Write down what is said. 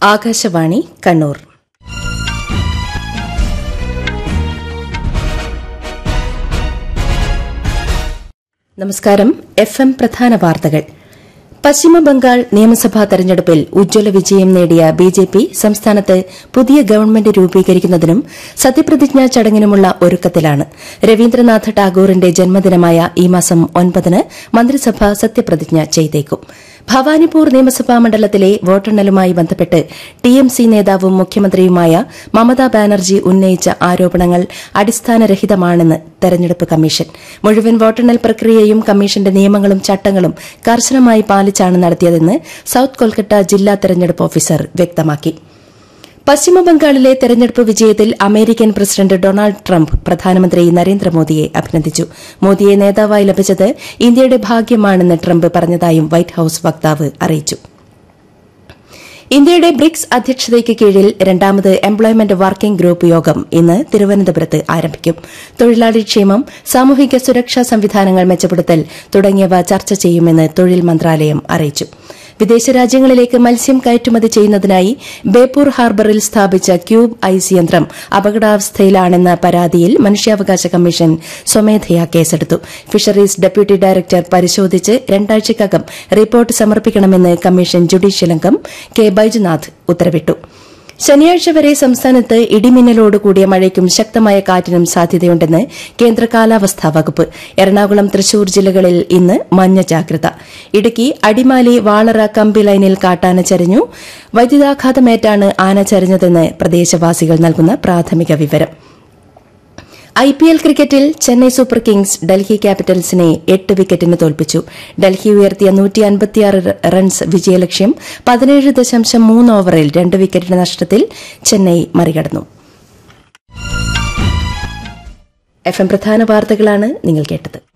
ആകാശവാണി കണ്ണൂർ നമസ്കാരം F M പ്രധാന വാർത്തകൾ പശ്ചിമബംഗാൾ നിയമസഭാ തെരഞ്ഞെടുപ്പിൽ ഉജ്ജ്വല വിജയം നേടിയ ബി ജെ പി സംസ്ഥാനത്ത് പുതിയ ഗവൺമെന്റ് രൂപീകരിക്കുന്നതിനും സത്യപ്രതിജ്ഞാ ചടങ്ങിനുമുള്ള ഒരുക്കത്തിലാണ് രവീന്ദ്രനാഥ ടാഗോറിന്റെ ജന്മദിനമായ ഈ മാസം ഒൻപതിന് മന്ത്രിസഭ സത്യപ്രതിജ്ഞ ചെയ്തേക്കും ഭവാനിപൂർ നിയമസഭാ മണ്ഡലത്തിലെ വോട്ടെണ്ണലുമായി ബന്ധപ്പെട്ട് ടിഎംസി നേതാവും മുഖ്യമന്ത്രിയുമായ മമതാ ബാനർജി ഉന്നയിച്ച ആരോപണങ്ങൾ അടിസ്ഥാനരഹിതമാണെന്ന് തെരഞ്ഞെടുപ്പ് കമ്മീഷൻ മുഴുവൻ വോട്ടെണ്ണൽ പ്രക്രിയയും കമ്മീഷന്റെ നിയമങ്ങളും ചട്ടങ്ങളും കർശനമായി പാലിച്ചാണ് നടത്തിയതെന്ന് സൌത്ത് കൊൽക്കത്ത ജില്ലാ തെരഞ്ഞെടുപ്പ് ഓഫീസർ വ്യക്തമാക്കി പശ്ചിമബംഗാളിലെ തെരഞ്ഞെടുപ്പ് വിജയത്തിൽ അമേരിക്കൻ പ്രസിഡന്റ് ഡൊണാൾഡ് ട്രംപ് പ്രധാനമന്ത്രി നരേന്ദ്രമോദിയെ അഭിനന്ദിച്ചു മോദിയെ നേതാവായി ലഭിച്ചത് ഇന്ത്യയുടെ ഭാഗ്യമാണെന്ന് ട്രംപ് പറഞ്ഞതായും വൈറ്റ് ഹൌസ് വക്താവ് അറിയിച്ചു ഇന്ത്യയുടെ ബ്രിക്സ് അധ്യക്ഷതയ്ക്ക് കീഴിൽ രണ്ടാമത് എംപ്ലോയ്മെന്റ് വർക്കിംഗ് ഗ്രൂപ്പ് യോഗം ഇന്ന് തിരുവനന്തപുരത്ത് ആരംഭിക്കും തൊഴിലാളി ക്ഷേമം സാമൂഹിക സുരക്ഷാ സംവിധാനങ്ങൾ മെച്ചപ്പെടുത്തൽ തുടങ്ങിയവ ചർച്ച ചെയ്യുമെന്ന് തൊഴിൽ മന്ത്രാലയം അറിയിച്ചു വിദേശ രാജ്യങ്ങളിലേക്ക് മത്സ്യം കയറ്റുമതി ചെയ്യുന്നതിനായി ബേപ്പൂർ ഹാർബറിൽ സ്ഥാപിച്ച ക്യൂബ് ഐസ് യന്ത്രം അപകടാവസ്ഥയിലാണെന്ന പരാതിയിൽ മനുഷ്യാവകാശ കമ്മീഷൻ സ്വമേധയാ കേസെടുത്തു ഫിഷറീസ് ഡെപ്യൂട്ടി ഡയറക്ടർ പരിശോധിച്ച് രണ്ടാഴ്ചയ്ക്കകം റിപ്പോർട്ട് സമർപ്പിക്കണമെന്ന് കമ്മീഷൻ ജുഡീഷ്യൽ അംഗം കെ ബൈജുനാഥ് ഉത്തരവിട്ടു ശനിയാഴ്ച വരെ സംസ്ഥാനത്ത് ഇടിമിന്നലോട് കൂടിയ മഴയ്ക്കും ശക്തമായ കാറ്റിനും സാധ്യതയുണ്ടെന്ന് കേന്ദ്ര കാലാവസ്ഥാ വകുപ്പ് എറണാകുളം തൃശൂർ ജില്ലകളിൽ ഇന്ന് മഞ്ഞ ജാഗ്രത ഇടുക്കി അടിമാലി വാളറ കമ്പി ലൈനിൽ കാട്ടാന ചരിഞ്ഞു വൈദ്യുതാഘാതമേറ്റാണ് ആന ചരിഞ്ഞതെന്ന് പ്രദേശവാസികൾ നൽകുന്ന പ്രാഥമിക വിവരം ഐപിഎൽ ക്രിക്കറ്റിൽ ചെന്നൈ സൂപ്പർ കിങ്സ് ഡൽഹി ക്യാപിറ്റൽസിനെ എട്ട് വിക്കറ്റിന് തോൽപ്പിച്ചു ഡൽഹി ഉയർത്തിയ റൺസ് വിജയലക്ഷ്യം പതിനേഴ് ദശാംശം മൂന്ന് ഓവറിൽ രണ്ട് വിക്കറ്റിന് നഷ്ടത്തിൽ ചെന്നൈ മറികടന്നു എഫ് എം പ്രധാന വാർത്തകളാണ് നിങ്ങൾ കേട്ടത്